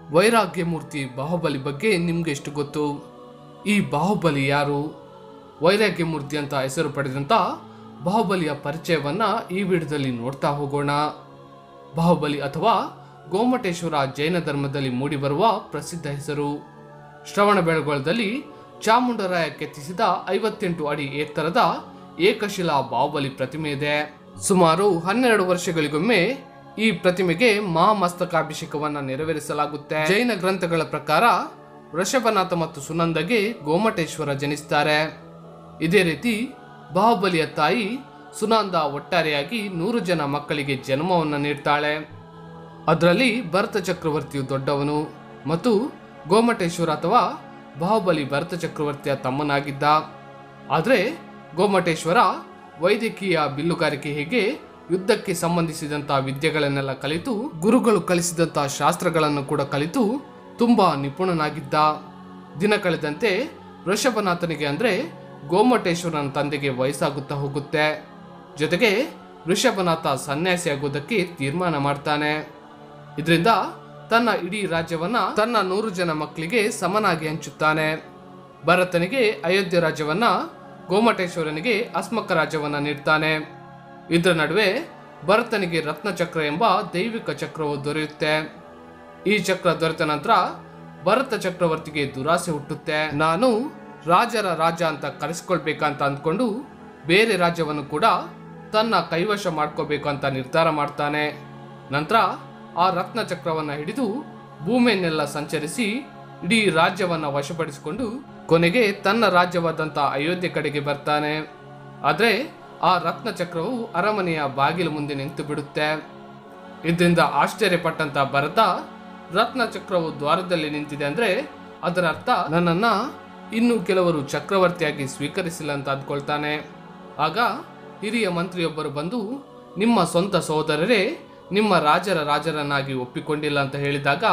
ವೈರಾಗ್ಯ ಮೂರ್ತಿ ಬಾಹುಬಲಿ ಬಗ್ಗೆ ನಿಮ್ಗೆ ಎಷ್ಟು ಗೊತ್ತು ಈ ಬಾಹುಬಲಿ ಯಾರು ವೈರಾಗ್ಯ ಮೂರ್ತಿ ಅಂತ ಹೆಸರು ಪಡೆದಂತ ಬಾಹುಬಲಿಯ ಪರಿಚಯವನ್ನ ಈ ವಿಡಿಯೋದಲ್ಲಿ ನೋಡ್ತಾ ಹೋಗೋಣ ಬಾಹುಬಲಿ ಅಥವಾ ಗೋಮಟೇಶ್ವರ ಜೈನ ಧರ್ಮದಲ್ಲಿ ಮೂಡಿಬರುವ ಪ್ರಸಿದ್ಧ ಹೆಸರು ಶ್ರವಣ ಬೆಳಗೊಳದಲ್ಲಿ ಚಾಮುಂಡರಾಯ ಕೆತ್ತಿಸಿದ ಐವತ್ತೆಂಟು ಅಡಿ ಎತ್ತರದ ಏಕಶಿಲಾ ಬಾಹುಬಲಿ ಪ್ರತಿಮೆ ಇದೆ ಸುಮಾರು ಹನ್ನೆರಡು ವರ್ಷಗಳಿಗೊಮ್ಮೆ ಈ ಪ್ರತಿಮೆಗೆ ಮಹಾಮಸ್ತಕಾಭಿಷೇಕವನ್ನ ನೆರವೇರಿಸಲಾಗುತ್ತೆ ಜೈನ ಗ್ರಂಥಗಳ ಪ್ರಕಾರ ವೃಷಭನಾಥ ಮತ್ತು ಸುನಂದಗೆ ಗೋಮಟೇಶ್ವರ ಜನಿಸ್ತಾರೆ ಇದೇ ರೀತಿ ಬಾಹುಬಲಿಯ ತಾಯಿ ಸುನಂದ ಒಟ್ಟಾರೆಯಾಗಿ ನೂರು ಜನ ಮಕ್ಕಳಿಗೆ ಜನ್ಮವನ್ನು ನೀಡ್ತಾಳೆ ಅದರಲ್ಲಿ ಭರತ ಚಕ್ರವರ್ತಿಯು ದೊಡ್ಡವನು ಮತ್ತು ಗೋಮಟೇಶ್ವರ ಅಥವಾ ಬಾಹುಬಲಿ ಭರತ ಚಕ್ರವರ್ತಿಯ ತಮ್ಮನಾಗಿದ್ದ ಆದರೆ ಗೋಮಟೇಶ್ವರ ವೈದ್ಯಕೀಯ ಬಿಲ್ಲುಗಾರಿಕೆ ಹೇಗೆ ಯುದ್ಧಕ್ಕೆ ಸಂಬಂಧಿಸಿದಂತ ವಿದ್ಯೆಗಳನ್ನೆಲ್ಲ ಕಲಿತು ಗುರುಗಳು ಕಲಿಸಿದಂತ ಶಾಸ್ತ್ರಗಳನ್ನು ಕೂಡ ಕಲಿತು ತುಂಬಾ ನಿಪುಣನಾಗಿದ್ದ ದಿನ ಕಳೆದಂತೆ ವೃಷಭನಾಥನಿಗೆ ಅಂದ್ರೆ ಗೋಮಟೇಶ್ವರನ ತಂದೆಗೆ ವಯಸ್ಸಾಗುತ್ತಾ ಹೋಗುತ್ತೆ ಜೊತೆಗೆ ವೃಷಭನಾಥ ಸನ್ಯಾಸಿಯಾಗುವುದಕ್ಕೆ ತೀರ್ಮಾನ ಮಾಡ್ತಾನೆ ಇದರಿಂದ ತನ್ನ ಇಡೀ ರಾಜ್ಯವನ್ನ ತನ್ನ ನೂರು ಜನ ಮಕ್ಕಳಿಗೆ ಸಮನಾಗಿ ಹಂಚುತ್ತಾನೆ ಭರತನಿಗೆ ಅಯೋಧ್ಯೆ ರಾಜ್ಯವನ್ನ ಗೋಮಟೇಶ್ವರನಿಗೆ ಅಸ್ಮಕ ರಾಜ್ಯವನ್ನ ನೀಡ್ತಾನೆ ಇದರ ನಡುವೆ ಭರತನಿಗೆ ರತ್ನಚಕ್ರ ಎಂಬ ದೈವಿಕ ಚಕ್ರವು ದೊರೆಯುತ್ತೆ ಈ ಚಕ್ರ ದೊರೆತ ನಂತರ ಭರತ ಚಕ್ರವರ್ತಿಗೆ ದುರಾಸೆ ಹುಟ್ಟುತ್ತೆ ನಾನು ರಾಜರ ರಾಜ ಅಂತ ಕರೆಸ್ಕೊಳ್ಬೇಕಂತ ಅಂದ್ಕೊಂಡು ಬೇರೆ ರಾಜ್ಯವನ್ನು ಕೂಡ ತನ್ನ ಕೈವಶ ಮಾಡ್ಕೋಬೇಕು ಅಂತ ನಿರ್ಧಾರ ಮಾಡ್ತಾನೆ ನಂತರ ಆ ರತ್ನ ಚಕ್ರವನ್ನ ಹಿಡಿದು ಭೂಮಿಯನ್ನೆಲ್ಲ ಸಂಚರಿಸಿ ಇಡೀ ರಾಜ್ಯವನ್ನ ವಶಪಡಿಸಿಕೊಂಡು ಕೊನೆಗೆ ತನ್ನ ರಾಜ್ಯವಾದಂಥ ಅಯೋಧ್ಯೆ ಕಡೆಗೆ ಬರ್ತಾನೆ ಆದರೆ ಆ ರತ್ನ ಚಕ್ರವು ಅರಮನೆಯ ಬಾಗಿಲು ಮುಂದೆ ನಿಂತು ಬಿಡುತ್ತೆ ಇದರಿಂದ ಆಶ್ಚರ್ಯಪಟ್ಟಂತ ಭರತ ರತ್ನ ಚಕ್ರವು ದ್ವಾರದಲ್ಲಿ ನಿಂತಿದೆ ಅಂದ್ರೆ ಅದರ ಅರ್ಥ ನನ್ನನ್ನ ಇನ್ನು ಕೆಲವರು ಚಕ್ರವರ್ತಿಯಾಗಿ ಸ್ವೀಕರಿಸಿಲ್ಲ ಅಂತ ಅಂದ್ಕೊಳ್ತಾನೆ ಆಗ ಹಿರಿಯ ಮಂತ್ರಿಯೊಬ್ಬರು ಬಂದು ನಿಮ್ಮ ಸ್ವಂತ ಸಹೋದರರೇ ನಿಮ್ಮ ರಾಜರ ರಾಜರನ್ನಾಗಿ ಒಪ್ಪಿಕೊಂಡಿಲ್ಲ ಅಂತ ಹೇಳಿದಾಗ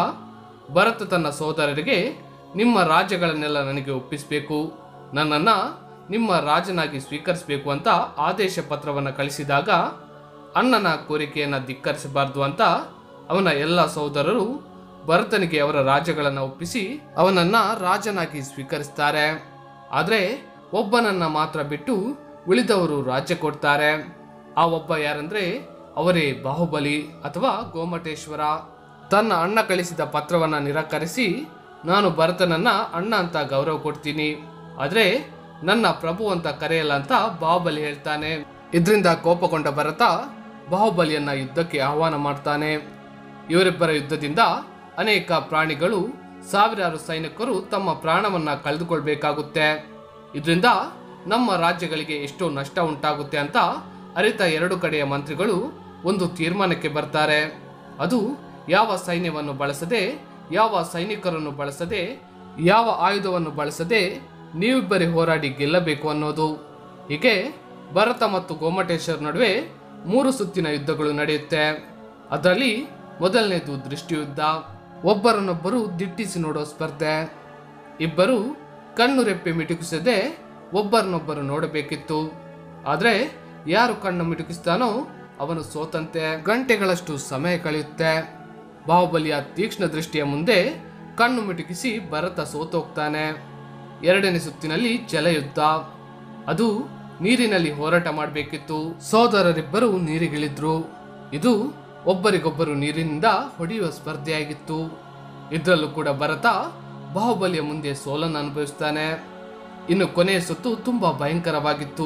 ಭರತ ತನ್ನ ಸಹೋದರರಿಗೆ ನಿಮ್ಮ ರಾಜ್ಯಗಳನ್ನೆಲ್ಲ ನನಗೆ ಒಪ್ಪಿಸಬೇಕು ನನ್ನನ್ನ ನಿಮ್ಮ ರಾಜನಾಗಿ ಸ್ವೀಕರಿಸಬೇಕು ಅಂತ ಆದೇಶ ಪತ್ರವನ್ನು ಕಳಿಸಿದಾಗ ಅಣ್ಣನ ಕೋರಿಕೆಯನ್ನು ಧಿಕ್ಕರಿಸಬಾರದು ಅಂತ ಅವನ ಎಲ್ಲ ಸಹೋದರರು ಭರತನಿಗೆ ಅವರ ರಾಜ್ಯಗಳನ್ನು ಒಪ್ಪಿಸಿ ಅವನನ್ನ ರಾಜನಾಗಿ ಸ್ವೀಕರಿಸ್ತಾರೆ ಆದರೆ ಒಬ್ಬನನ್ನ ಮಾತ್ರ ಬಿಟ್ಟು ಉಳಿದವರು ರಾಜ್ಯ ಕೊಡ್ತಾರೆ ಆ ಒಬ್ಬ ಯಾರಂದ್ರೆ ಅವರೇ ಬಾಹುಬಲಿ ಅಥವಾ ಗೋಮಟೇಶ್ವರ ತನ್ನ ಅಣ್ಣ ಕಳಿಸಿದ ಪತ್ರವನ್ನ ನಿರಾಕರಿಸಿ ನಾನು ಭರತನನ್ನ ಅಣ್ಣ ಅಂತ ಗೌರವ ಕೊಡ್ತೀನಿ ಆದ್ರೆ ನನ್ನ ಪ್ರಭು ಅಂತ ಕರೆಯಲ್ಲ ಅಂತ ಬಾಹುಬಲಿ ಹೇಳ್ತಾನೆ ಇದರಿಂದ ಕೋಪಗೊಂಡ ಭರತ ಬಾಹುಬಲಿಯನ್ನ ಯುದ್ಧಕ್ಕೆ ಆಹ್ವಾನ ಮಾಡ್ತಾನೆ ಇವರಿಬ್ಬರ ಯುದ್ಧದಿಂದ ಅನೇಕ ಪ್ರಾಣಿಗಳು ಸಾವಿರಾರು ಸೈನಿಕರು ತಮ್ಮ ಪ್ರಾಣವನ್ನ ಕಳೆದುಕೊಳ್ಬೇಕಾಗುತ್ತೆ ಇದರಿಂದ ನಮ್ಮ ರಾಜ್ಯಗಳಿಗೆ ಎಷ್ಟೋ ನಷ್ಟ ಉಂಟಾಗುತ್ತೆ ಅಂತ ಅರಿತ ಎರಡು ಕಡೆಯ ಮಂತ್ರಿಗಳು ಒಂದು ತೀರ್ಮಾನಕ್ಕೆ ಬರ್ತಾರೆ ಅದು ಯಾವ ಸೈನ್ಯವನ್ನು ಬಳಸದೆ ಯಾವ ಸೈನಿಕರನ್ನು ಬಳಸದೆ ಯಾವ ಆಯುಧವನ್ನು ಬಳಸದೆ ನೀವಿಬ್ಬರೇ ಹೋರಾಡಿ ಗೆಲ್ಲಬೇಕು ಅನ್ನೋದು ಹೀಗೆ ಭರತ ಮತ್ತು ಗೋಮಟೇಶ್ವರ ನಡುವೆ ಮೂರು ಸುತ್ತಿನ ಯುದ್ಧಗಳು ನಡೆಯುತ್ತೆ ಅದರಲ್ಲಿ ಮೊದಲನೇದು ದೃಷ್ಟಿಯುದ್ಧ ಒಬ್ಬರನ್ನೊಬ್ಬರು ದಿಟ್ಟಿಸಿ ನೋಡೋ ಸ್ಪರ್ಧೆ ಇಬ್ಬರು ಕಣ್ಣು ರೆಪ್ಪೆ ಮಿಟುಕಿಸದೆ ಒಬ್ಬರನ್ನೊಬ್ಬರು ನೋಡಬೇಕಿತ್ತು ಆದರೆ ಯಾರು ಕಣ್ಣು ಮಿಟುಕಿಸ್ತಾನೋ ಅವನು ಸೋತಂತೆ ಗಂಟೆಗಳಷ್ಟು ಸಮಯ ಕಳೆಯುತ್ತೆ ಬಾಹುಬಲಿಯ ತೀಕ್ಷ್ಣ ದೃಷ್ಟಿಯ ಮುಂದೆ ಕಣ್ಣು ಮಿಟುಕಿಸಿ ಭರತ ಸೋತೋಗ್ತಾನೆ ಎರಡನೇ ಸುತ್ತಿನಲ್ಲಿ ಜಲಯುದ್ಧ ಅದು ನೀರಿನಲ್ಲಿ ಹೋರಾಟ ಮಾಡಬೇಕಿತ್ತು ಸೋದರರಿಬ್ಬರು ನೀರಿಗಿಳಿದ್ರು ಇದು ಒಬ್ಬರಿಗೊಬ್ಬರು ನೀರಿನಿಂದ ಹೊಡೆಯುವ ಸ್ಪರ್ಧೆಯಾಗಿತ್ತು ಇದರಲ್ಲೂ ಕೂಡ ಭರತ ಬಾಹುಬಲಿಯ ಮುಂದೆ ಸೋಲನ್ನು ಅನುಭವಿಸ್ತಾನೆ ಇನ್ನು ಕೊನೆಯ ಸುತ್ತು ತುಂಬಾ ಭಯಂಕರವಾಗಿತ್ತು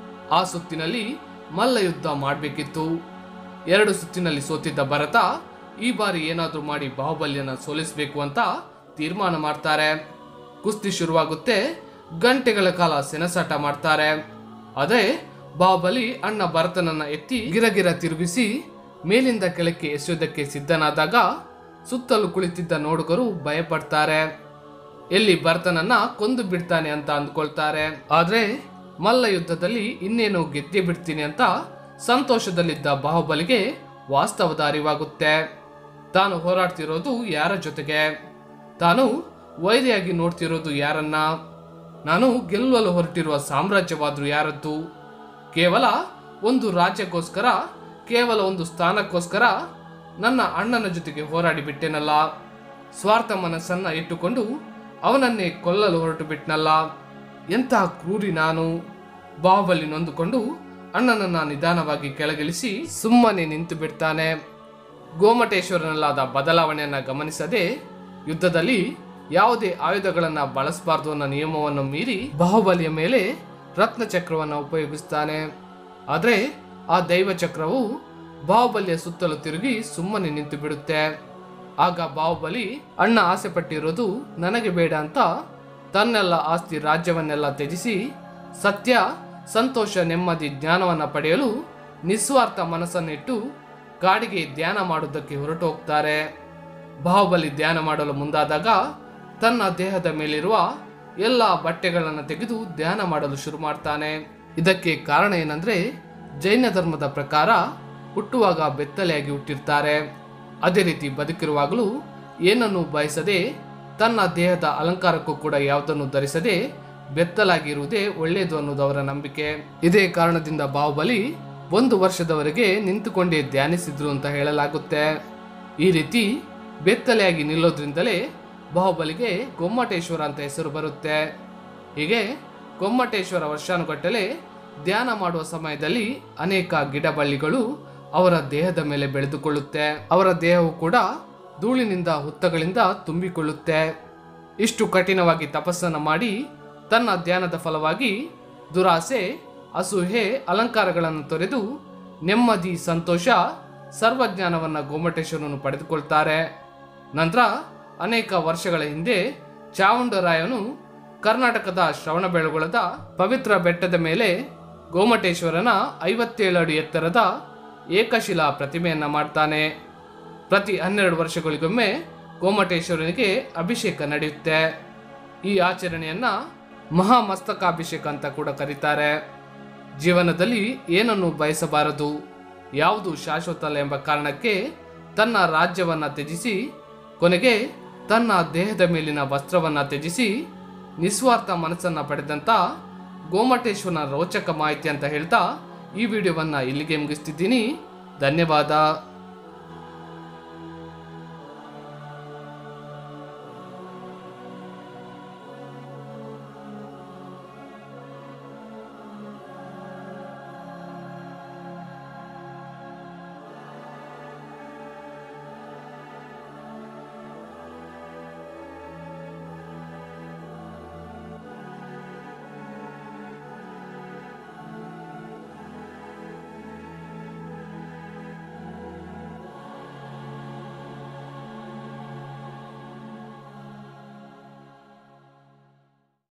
ಆ ಸುತ್ತಿನಲ್ಲಿ ಮಲ್ಲ ಯುದ್ಧ ಮಾಡಬೇಕಿತ್ತು ಎರಡು ಸುತ್ತಿನಲ್ಲಿ ಸೋತಿದ್ದ ಭರತ ಈ ಬಾರಿ ಏನಾದರೂ ಮಾಡಿ ಬಾಹುಬಲಿಯನ್ನ ಸೋಲಿಸಬೇಕು ಅಂತ ತೀರ್ಮಾನ ಮಾಡ್ತಾರೆ ಕುಸ್ತಿ ಶುರುವಾಗುತ್ತೆ ಗಂಟೆಗಳ ಕಾಲ ಸೆಣಸಾಟ ಮಾಡ್ತಾರೆ ಅದೇ ಬಾಹುಬಲಿ ಅಣ್ಣ ಭರತನನ್ನ ಎತ್ತಿ ಗಿರಗಿರ ತಿರುಗಿಸಿ ಮೇಲಿಂದ ಕೆಳಕ್ಕೆ ಎಸೆಯೋದಕ್ಕೆ ಸಿದ್ಧನಾದಾಗ ಸುತ್ತಲೂ ಕುಳಿತಿದ್ದ ನೋಡುಗರು ಭಯಪಡ್ತಾರೆ ಎಲ್ಲಿ ಭರತನನ್ನ ಕೊಂದು ಬಿಡ್ತಾನೆ ಅಂತ ಅಂದ್ಕೊಳ್ತಾರೆ ಆದ್ರೆ ಮಲ್ಲ ಯುದ್ಧದಲ್ಲಿ ಇನ್ನೇನು ಗೆದ್ದೆ ಬಿಡ್ತೀನಿ ಅಂತ ಸಂತೋಷದಲ್ಲಿದ್ದ ಬಾಹುಬಲಿಗೆ ವಾಸ್ತವದ ಅರಿವಾಗುತ್ತೆ ತಾನು ಹೋರಾಡ್ತಿರೋದು ಯಾರ ಜೊತೆಗೆ ತಾನು ವೈರಿಯಾಗಿ ನೋಡ್ತಿರೋದು ಯಾರನ್ನ ನಾನು ಗೆಲ್ಲಲು ಹೊರಟಿರುವ ಸಾಮ್ರಾಜ್ಯವಾದ್ರು ಯಾರದ್ದು ಕೇವಲ ಒಂದು ರಾಜ್ಯಕ್ಕೋಸ್ಕರ ಕೇವಲ ಒಂದು ಸ್ಥಾನಕ್ಕೋಸ್ಕರ ನನ್ನ ಅಣ್ಣನ ಜೊತೆಗೆ ಹೋರಾಡಿ ಬಿಟ್ಟೆನಲ್ಲ ಸ್ವಾರ್ಥ ಮನಸ್ಸನ್ನ ಇಟ್ಟುಕೊಂಡು ಅವನನ್ನೇ ಕೊಲ್ಲಲು ಹೊರಟು ಬಿಟ್ನಲ್ಲ ಎಂತಹ ಕ್ರೂರಿ ನಾನು ಬಾಹುಬಲಿ ನೊಂದುಕೊಂಡು ಅಣ್ಣನನ್ನ ನಿಧಾನವಾಗಿ ಕೆಳಗಿಳಿಸಿ ಸುಮ್ಮನೆ ನಿಂತು ಬಿಡ್ತಾನೆ ಗೋಮಟೇಶ್ವರನಲ್ಲಾದ ಬದಲಾವಣೆಯನ್ನ ಗಮನಿಸದೆ ಯುದ್ಧದಲ್ಲಿ ಯಾವುದೇ ಆಯುಧಗಳನ್ನ ಬಳಸಬಾರದು ಅನ್ನೋ ನಿಯಮವನ್ನು ಮೀರಿ ಬಾಹುಬಲಿಯ ಮೇಲೆ ರತ್ನ ಚಕ್ರವನ್ನು ಉಪಯೋಗಿಸ್ತಾನೆ ಆದರೆ ಆ ದೈವ ಚಕ್ರವು ಬಾಹುಬಲಿಯ ಸುತ್ತಲೂ ತಿರುಗಿ ಸುಮ್ಮನೆ ನಿಂತು ಬಿಡುತ್ತೆ ಆಗ ಬಾಹುಬಲಿ ಅಣ್ಣ ಆಸೆ ಪಟ್ಟಿರೋದು ನನಗೆ ಬೇಡ ಅಂತ ತನ್ನೆಲ್ಲ ಆಸ್ತಿ ರಾಜ್ಯವನ್ನೆಲ್ಲ ತ್ಯಜಿಸಿ ಸತ್ಯ ಸಂತೋಷ ನೆಮ್ಮದಿ ಜ್ಞಾನವನ್ನು ಪಡೆಯಲು ನಿಸ್ವಾರ್ಥ ಮನಸ್ಸನ್ನಿಟ್ಟು ಕಾಡಿಗೆ ಧ್ಯಾನ ಮಾಡುವುದಕ್ಕೆ ಹೊರಟು ಹೋಗ್ತಾರೆ ಬಾಹುಬಲಿ ಧ್ಯಾನ ಮಾಡಲು ಮುಂದಾದಾಗ ತನ್ನ ದೇಹದ ಮೇಲಿರುವ ಎಲ್ಲ ಬಟ್ಟೆಗಳನ್ನು ತೆಗೆದು ಧ್ಯಾನ ಮಾಡಲು ಶುರು ಮಾಡ್ತಾನೆ ಇದಕ್ಕೆ ಕಾರಣ ಏನಂದ್ರೆ ಜೈನ ಧರ್ಮದ ಪ್ರಕಾರ ಹುಟ್ಟುವಾಗ ಬೆತ್ತಲೆಯಾಗಿ ಹುಟ್ಟಿರ್ತಾರೆ ಅದೇ ರೀತಿ ಬದುಕಿರುವಾಗಲೂ ಏನನ್ನು ಬಯಸದೆ ತನ್ನ ದೇಹದ ಅಲಂಕಾರಕ್ಕೂ ಕೂಡ ಯಾವುದನ್ನು ಧರಿಸದೆ ಬೆತ್ತಲಾಗಿರುವುದೇ ಒಳ್ಳೆಯದು ಅನ್ನೋದು ಅವರ ನಂಬಿಕೆ ಇದೇ ಕಾರಣದಿಂದ ಬಾಹುಬಲಿ ಒಂದು ವರ್ಷದವರೆಗೆ ನಿಂತುಕೊಂಡೇ ಧ್ಯಾನಿಸಿದ್ರು ಅಂತ ಹೇಳಲಾಗುತ್ತೆ ಈ ರೀತಿ ಬೆತ್ತಲೆಯಾಗಿ ನಿಲ್ಲೋದ್ರಿಂದಲೇ ಬಾಹುಬಲಿಗೆ ಗೊಮ್ಮಟೇಶ್ವರ ಅಂತ ಹೆಸರು ಬರುತ್ತೆ ಹೀಗೆ ಗೊಮ್ಮಟೇಶ್ವರ ವರ್ಷಾನುಗಟ್ಟಲೆ ಧ್ಯಾನ ಮಾಡುವ ಸಮಯದಲ್ಲಿ ಅನೇಕ ಗಿಡಬಳ್ಳಿಗಳು ಅವರ ದೇಹದ ಮೇಲೆ ಬೆಳೆದುಕೊಳ್ಳುತ್ತೆ ಅವರ ದೇಹವು ಕೂಡ ಧೂಳಿನಿಂದ ಹುತ್ತಗಳಿಂದ ತುಂಬಿಕೊಳ್ಳುತ್ತೆ ಇಷ್ಟು ಕಠಿಣವಾಗಿ ತಪಸ್ಸನ್ನು ಮಾಡಿ ತನ್ನ ಧ್ಯಾನದ ಫಲವಾಗಿ ದುರಾಸೆ ಅಸೂಹೆ ಅಲಂಕಾರಗಳನ್ನು ತೊರೆದು ನೆಮ್ಮದಿ ಸಂತೋಷ ಸರ್ವಜ್ಞಾನವನ್ನು ಗೋಮಟೇಶ್ವರನು ಪಡೆದುಕೊಳ್ತಾರೆ ನಂತರ ಅನೇಕ ವರ್ಷಗಳ ಹಿಂದೆ ಚಾವುಂಡರಾಯನು ಕರ್ನಾಟಕದ ಶ್ರವಣಬೆಳಗೊಳದ ಪವಿತ್ರ ಬೆಟ್ಟದ ಮೇಲೆ ಗೋಮಟೇಶ್ವರನ ಐವತ್ತೇಳು ಅಡಿ ಎತ್ತರದ ಏಕಶಿಲಾ ಪ್ರತಿಮೆಯನ್ನ ಮಾಡ್ತಾನೆ ಪ್ರತಿ ಹನ್ನೆರಡು ವರ್ಷಗಳಿಗೊಮ್ಮೆ ಗೋಮಟೇಶ್ವರನಿಗೆ ಅಭಿಷೇಕ ನಡೆಯುತ್ತೆ ಈ ಆಚರಣೆಯನ್ನ ಮಹಾಮಸ್ತಕಾಭಿಷೇಕ ಅಂತ ಕೂಡ ಕರೀತಾರೆ ಜೀವನದಲ್ಲಿ ಏನನ್ನು ಬಯಸಬಾರದು ಯಾವುದು ಶಾಶ್ವತ ಅಲ್ಲ ಎಂಬ ಕಾರಣಕ್ಕೆ ತನ್ನ ರಾಜ್ಯವನ್ನ ತ್ಯಜಿಸಿ ಕೊನೆಗೆ ತನ್ನ ದೇಹದ ಮೇಲಿನ ವಸ್ತ್ರವನ್ನ ತ್ಯಜಿಸಿ ನಿಸ್ವಾರ್ಥ ಮನಸ್ಸನ್ನ ಪಡೆದಂತ ಗೋಮಟೇಶ್ವರನ ರೋಚಕ ಮಾಹಿತಿ ಅಂತ ಹೇಳ್ತಾ ಈ ವಿಡಿಯೋವನ್ನ ಇಲ್ಲಿಗೆ ಮುಗಿಸ್ತಿದ್ದೀನಿ ಧನ್ಯವಾದ